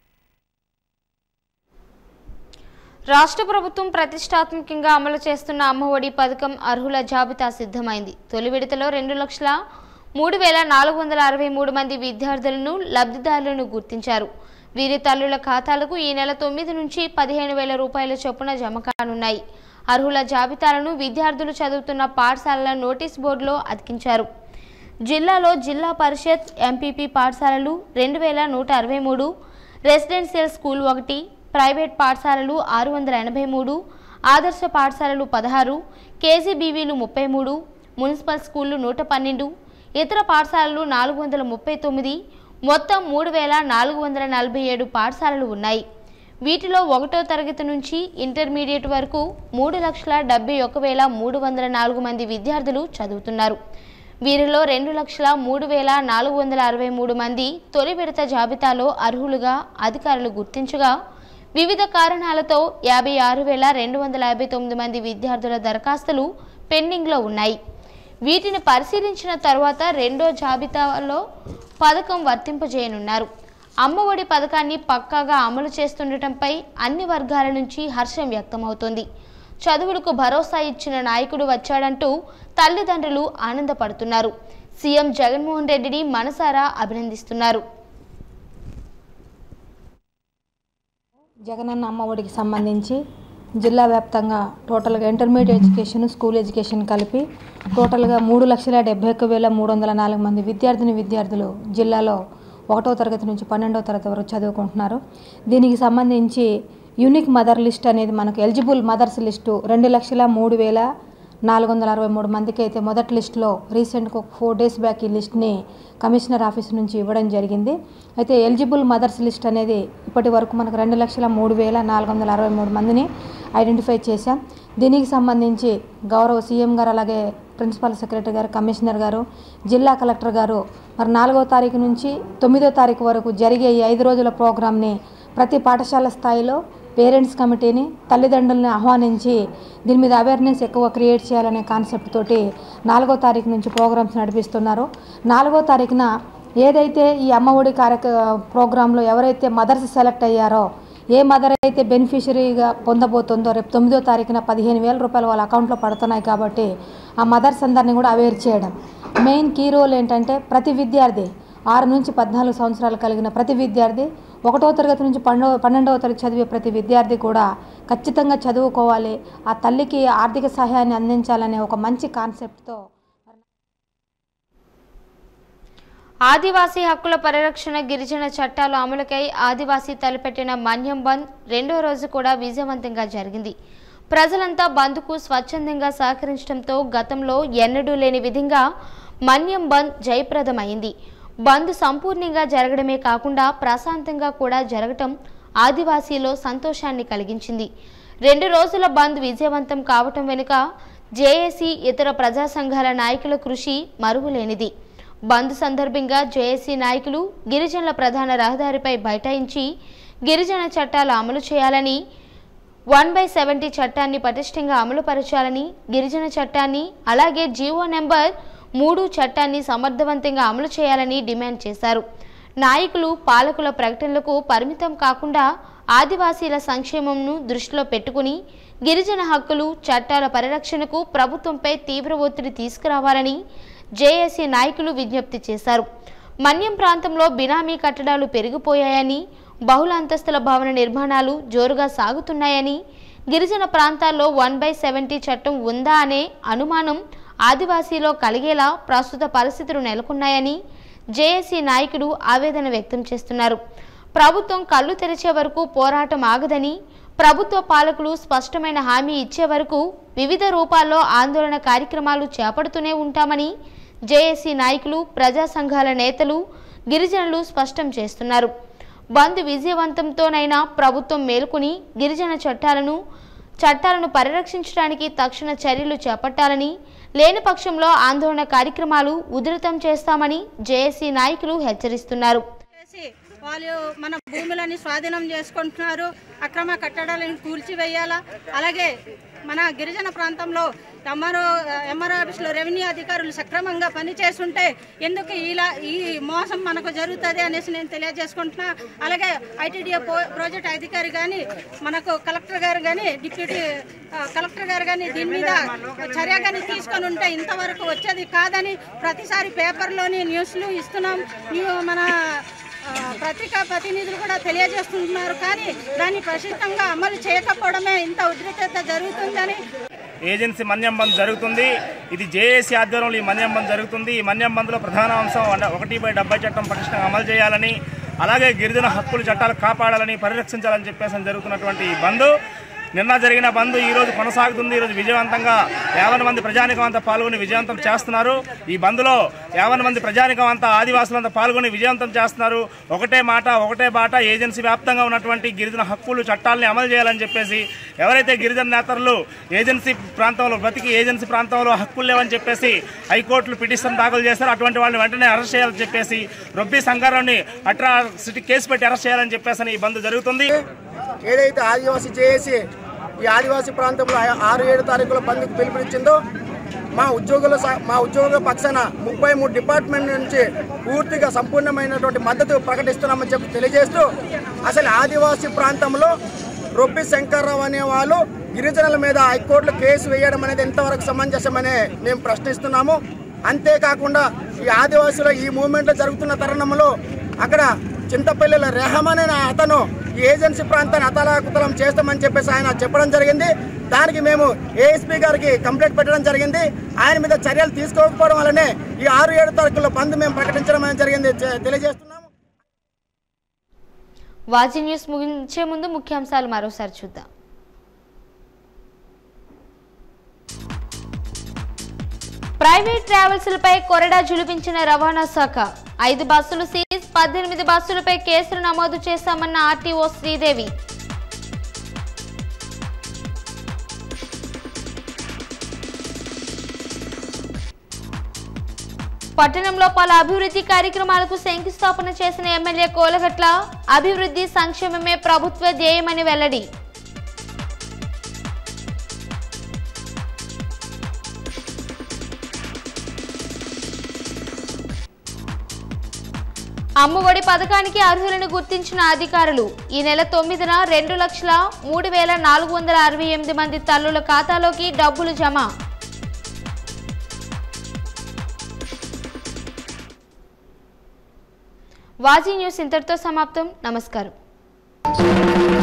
రాష్ట్ర ప్రభుత్వం ప్రతిష్టాత్మకంగా అమలు చేస్తున్న అమ్మఒడి పథకం అర్హుల జాబితా సిద్ధమైంది తొలి విడతలో రెండు లక్షల మూడు వేల నాలుగు వందల అరవై మూడు మంది విద్యార్థులను లబ్ధిదారులను గుర్తించారు వీరి తల్లుల ఖాతాలకు ఈ నెల తొమ్మిది నుంచి పదిహేను వేల రూపాయల చొప్పున జమ కానున్నాయి అర్హుల జాబితాలను విద్యార్థులు చదువుతున్న పాఠశాలల నోటీస్ బోర్డులో అతికించారు జిల్లాలో జిల్లా పరిషత్ ఎంపీపీ పాఠశాలలు రెండు వేల నూట అరవై మూడు రెసిడెన్షియల్ స్కూల్ ఒకటి ప్రైవేట్ పాఠశాలలు ఆరు వందల ఎనభై మూడు ఆదర్శ పాఠశాలలు పదహారు కేజీబీవీలు ముప్పై మూడు మున్సిపల్ స్కూళ్లు నూట పన్నెండు ఇతర పాఠశాలలు నాలుగు వందల ముప్పై తొమ్మిది మొత్తం మూడు వేల నాలుగు వందల నలభై ఏడు పాఠశాలలు ఉన్నాయి వీటిలో ఒకటో తరగతి నుంచి ఇంటర్మీడియట్ వరకు మూడు లక్షల డెబ్బై ఒక వేల మూడు వందల నాలుగు మంది విద్యార్థులు చదువుతున్నారు వీరిలో రెండు లక్షల మూడు వేల నాలుగు వందల అరవై మూడు మంది తొలి విడత జాబితాలో అర్హులుగా అధికారులు గుర్తించగా వివిధ కారణాలతో యాభై ఆరు వేల రెండు వందల యాభై తొమ్మిది మంది విద్యార్థుల దరఖాస్తులు పెండింగ్లో ఉన్నాయి వీటిని పరిశీలించిన తర్వాత రెండో జాబితాలో పథకం వర్తింపజేయనున్నారు అమ్మఒడి పథకాన్ని పక్కాగా అమలు చేస్తుండటంపై అన్ని వర్గాల నుంచి హర్షం వ్యక్తమవుతోంది చదువులకు భరోసా ఇచ్చిన నాయకుడు వచ్చాడంటూ తల్లిదండ్రులు ఆనందపడుతున్నారు సీఎం జగన్మోహన్ రెడ్డిని మనసారా అభినందిస్తున్నారు జగనన్న అమ్మఒడికి సంబంధించి జిల్లా వ్యాప్తంగా టోటల్గా ఇంటర్మీడియట్ ఎడ్యుకేషన్ స్కూల్ ఎడ్యుకేషన్ కలిపి టోటల్గా మూడు లక్షల డెబ్బై ఒక్క వేల మూడు వందల నాలుగు మంది విద్యార్థిని విద్యార్థులు జిల్లాలో ఒకటో తరగతి నుంచి పన్నెండవ తరగతి వరకు చదువుకుంటున్నారు దీనికి సంబంధించి యూనిక్ మదర్ లిస్ట్ అనేది మనకు ఎలిజిబుల్ మదర్స్ లిస్టు రెండు లక్షల మూడు వేల నాలుగు వందల అరవై మూడు మందికి అయితే మొదటి లిస్టులో రీసెంట్గా ఒక ఫోర్ డేస్ బ్యాక్ ఈ లిస్ట్ని కమిషనర్ ఆఫీస్ నుంచి ఇవ్వడం జరిగింది అయితే ఎలిజిబుల్ మదర్స్ లిస్ట్ అనేది ఇప్పటి వరకు మనకు రెండు లక్షల మూడు వేల నాలుగు వందల అరవై మూడు మందిని ఐడెంటిఫై చేశాం దీనికి సంబంధించి గౌరవ సీఎం గారు అలాగే ప్రిన్సిపల్ సెక్రటరీ గారు కమిషనర్ గారు జిల్లా కలెక్టర్ గారు మరి నాలుగో తారీఖు నుంచి తొమ్మిదో తారీఖు వరకు జరిగే ఈ ఐదు రోజుల ప్రోగ్రామ్ని ప్రతి పాఠశాల స్థాయిలో పేరెంట్స్ కమిటీని తల్లిదండ్రులని ఆహ్వానించి దీని మీద అవేర్నెస్ ఎక్కువ క్రియేట్ చేయాలనే కాన్సెప్ట్ తోటి నాలుగో తారీఖు నుంచి ప్రోగ్రామ్స్ నడిపిస్తున్నారు నాలుగో తారీఖున ఏదైతే ఈ అమ్మఒడి కార్యక్ర ప్రోగ్రాంలో ఎవరైతే మదర్స్ సెలెక్ట్ అయ్యారో ఏ మదర్ అయితే బెనిఫిషరీగా పొందబోతుందో రేపు తొమ్మిదో తారీఖున పదిహేను వేల రూపాయలు వాళ్ళ అకౌంట్లో పడుతున్నాయి కాబట్టి ఆ మదర్స్ అందరినీ కూడా అవేర్ చేయడం మెయిన్ కీ రోల్ ఏంటంటే ప్రతి విద్యార్థి ఆరు నుంచి పద్నాలుగు సంవత్సరాలు కలిగిన ప్రతి విద్యార్థి ఒకటో తరగతి నుంచి పన్నెండవ పన్నెండవ తరగతి చదివే ప్రతి విద్యార్థి కూడా ఖచ్చితంగా చదువుకోవాలి ఆ తల్లికి ఆర్థిక సహాయాన్ని అందించాలనే ఒక మంచి కాన్సెప్ట్తో ఆదివాసీ హక్కుల పరిరక్షణ గిరిజన చట్టాలు అమలుకై ఆదివాసీ తలపెట్టిన మన్యం బంద్ రెండో రోజు కూడా విజయవంతంగా జరిగింది ప్రజలంతా బంద్కు స్వచ్ఛందంగా సహకరించడంతో గతంలో ఎన్నడూ లేని విధంగా మన్యం బంద్ జయప్రదమైంది బంద్ సంపూర్ణంగా జరగడమే కాకుండా ప్రశాంతంగా కూడా జరగటం ఆదివాసీలో సంతోషాన్ని కలిగించింది రెండు రోజుల బంద్ విజయవంతం కావటం వెనుక జేఏసీ ఇతర ప్రజా సంఘాల నాయకుల కృషి మరువులేనిది బంద్ సందర్భంగా జేఏసీ నాయకులు గిరిజనుల ప్రధాన రహదారిపై బైఠాయించి గిరిజన చట్టాలు అమలు చేయాలని వన్ బై సెవెంటీ చట్టాన్ని పటిష్టంగా అమలుపరచాలని గిరిజన చట్టాన్ని అలాగే జీవో నెంబర్ మూడు చట్టాన్ని సమర్థవంతంగా అమలు చేయాలని డిమాండ్ చేశారు నాయకులు పాలకుల ప్రకటనలకు పరిమితం కాకుండా ఆదివాసీల సంక్షేమంను దృష్టిలో పెట్టుకుని గిరిజన హక్కులు చట్టాల పరిరక్షణకు ప్రభుత్వంపై తీవ్ర ఒత్తిడి తీసుకురావాలని జేఏసీ నాయకులు విజ్ఞప్తి చేశారు మన్యం ప్రాంతంలో బినామీ కట్టడాలు పెరిగిపోయాయని బహుళ అంతస్తుల భవన నిర్మాణాలు జోరుగా సాగుతున్నాయని గిరిజన ప్రాంతాల్లో వన్ బై సెవెంటీ చట్టం ఉందా అనే అనుమానం ఆదివాసీలో కలిగేలా ప్రస్తుత పరిస్థితులు నెలకొన్నాయని జేఏసీ నాయకుడు ఆవేదన వ్యక్తం చేస్తున్నారు ప్రభుత్వం కళ్ళు తెరిచే వరకు పోరాటం ఆగదని ప్రభుత్వ పాలకులు స్పష్టమైన హామీ ఇచ్చే వరకు వివిధ రూపాల్లో ఆందోళన కార్యక్రమాలు చేపడుతూనే ఉంటామని జేఏసీ నాయకులు ప్రజా సంఘాల నేతలు గిరిజనులు స్పష్టం చేస్తున్నారు బంద్ విజయవంతంతోనైనా ప్రభుత్వం మేల్కొని గిరిజన చట్టాలను చట్టాలను పరిరక్షించడానికి తక్షణ చర్యలు చేపట్టాలని లేని పక్షంలో ఆందోళన కార్యక్రమాలు ఉధృతం చేస్తామని జేఏసీ నాయకులు హెచ్చరిస్తున్నారు చేసి వాళ్ళు మన భూములని స్వాధీనం చేసుకుంటున్నారు అక్రమ కట్టడాలను కూల్చివేయాలా అలాగే మన గిరిజన ప్రాంతంలో ఎంఆర్ఓ ఎంఆర్ఓ ఆఫీస్లో రెవెన్యూ అధికారులు సక్రమంగా పనిచేస్తుంటే ఎందుకు ఇలా ఈ మోసం మనకు జరుగుతుంది అనేసి నేను తెలియజేసుకుంటున్నా అలాగే ఐటీడీఏ ప్రాజెక్ట్ అధికారి కానీ మనకు కలెక్టర్ గారు కానీ డిప్యూటీ ఆ, కలెక్టర్ గారు కానీ దీని మీద చర్య కానీ తీసుకొని ఉంటే ఇంతవరకు వచ్చేది కాదని ప్రతిసారి పేపర్లోని న్యూస్లు ఇస్తున్నాం న్యూ- మన ఆ, పత్రికా ప్రతినిధులు కూడా తెలియజేస్తున్నారు కానీ దాన్ని ప్రసిద్ధంగా అమలు చేయకపోవడమే ఇంత ఉద్రిక్తత జరుగుతుందని ఏజెన్సీ మన్యం బంద్ జరుగుతుంది ఇది జేఏసీ ఆధ్వర్యంలో ఈ మన్యం బంద్ జరుగుతుంది ఈ మన్యం బంద్లో ప్రధాన అంశం అంటే ఒకటి బై డెబ్బై చట్టం పటిష్టంగా అమలు చేయాలని అలాగే గిరిజన హక్కుల చట్టాలు కాపాడాలని పరిరక్షించాలని చెప్పేసి జరుగుతున్నటువంటి ఈ బంద్ నిన్న జరిగిన బంద్ ఈ రోజు కొనసాగుతుంది ఈ రోజు విజయవంతంగా యాభై మంది ప్రజానికం అంతా పాల్గొని విజయవంతం చేస్తున్నారు ఈ బంద్లో యాభై మంది ప్రజానికం అంతా ఆదివాసులంతా పాల్గొని విజయవంతం చేస్తున్నారు ఒకటే మాట ఒకటే బాట ఏజెన్సీ వ్యాప్తంగా ఉన్నటువంటి గిరిజన హక్కులు చట్టాలని అమలు చేయాలని చెప్పేసి ఎవరైతే గిరిజన నేతలు ఏజెన్సీ ప్రాంతంలో బ్రతికి ఏజెన్సీ ప్రాంతంలో హక్కులు లేవని చెప్పేసి హైకోర్టులు పిటిషన్ దాఖలు చేశారు అటువంటి వాళ్ళని వెంటనే అరెస్ట్ చేయాలని చెప్పేసి రొబ్బీ సంగారాన్ని అట్రాసిటీ కేసు పెట్టి అరెస్ట్ చేయాలని చెప్పేసి ఈ బంద్ జరుగుతుంది ఏదైతే ఆదివాసీ చేసి ఈ ఆదివాసీ ప్రాంతంలో ఆ- ఆరు ఏడు తారీఖుల బంద్కు పిలుపునిచ్చిందో మా ఉద్యోగుల స- మా ఉద్యోగుల పక్షాన ముప్పై మూడు డిపార్ట్మెంట్ నుంచి పూర్తిగా సంపూర్ణమైనటువంటి మద్దతు ప్రకటిస్తున్నామని చెప్పి తెలియజేస్తూ అసలు ఆదివాసీ ప్రాంతంలో రొబ్బి శంకర్రావు అనే వాళ్ళు గిరిజనుల మీద హైకోర్టులో కేసు వేయడం అనేది ఎంతవరకు సమంజసమని మేము ప్రశ్నిస్తున్నాము అంతేకాకుండా ఈ ఆదివాసుల ఈ మూమెంట్లో జరుగుతున్న తరుణంలో అక్కడ చింతపల్లిల రెహమాన్ అనే అతను ఈ ఏజెన్సీ ప్రాంతాన్ని అతలాకుతలం చేస్తామని చెప్పేసి ఆయన చెప్పడం జరిగింది దానికి మేము ఏఎస్పీ గారికి కంప్లైంట్ పెట్టడం జరిగింది ఆయన మీద చర్యలు తీసుకోకపోవడం వల్లనే ఈ ఆరు ఏడు తారీఖుల్లో బంద్ మేము ప్రకటించడం అనేది జరిగింది చె- తెలియజేస్తున్నాం వాజీ న్యూస్ ముగించే ముందు ముఖ్యాంశాలు మరోసారి చూద్దాం ప్రైవేట్ ట్రావెల్స్లపై కొరడా జులిపించిన రవాణా శాఖ ఐదు బస్సులు సీజ్ పద్దెనిమిది బస్సులపై కేసులు నమోదు చేశామన్న ఆర్టీఓ శ్రీదేవి పట్టణంలో పలు అభివృద్ధి కార్యక్రమాలకు శంకుస్థాపన చేసిన ఎమ్మెల్యే కోలగట్ల అభివృద్ధి సంక్షేమమే ప్రభుత్వ ధ్యేయమని వెల్లడి అమ్మఒడి పథకానికి అర్హులను గుర్తించిన అధికారులు ఈ నెల తొమ్మిదిన రెండు లక్షల మూడు వేల నాలుగు వందల అరవై ఎనిమిది మంది తల్లుల ఖాతాలోకి డబ్బులు జమ వాజీ న్యూస్ ఇంతటితో సమాప్తం నమస్కారం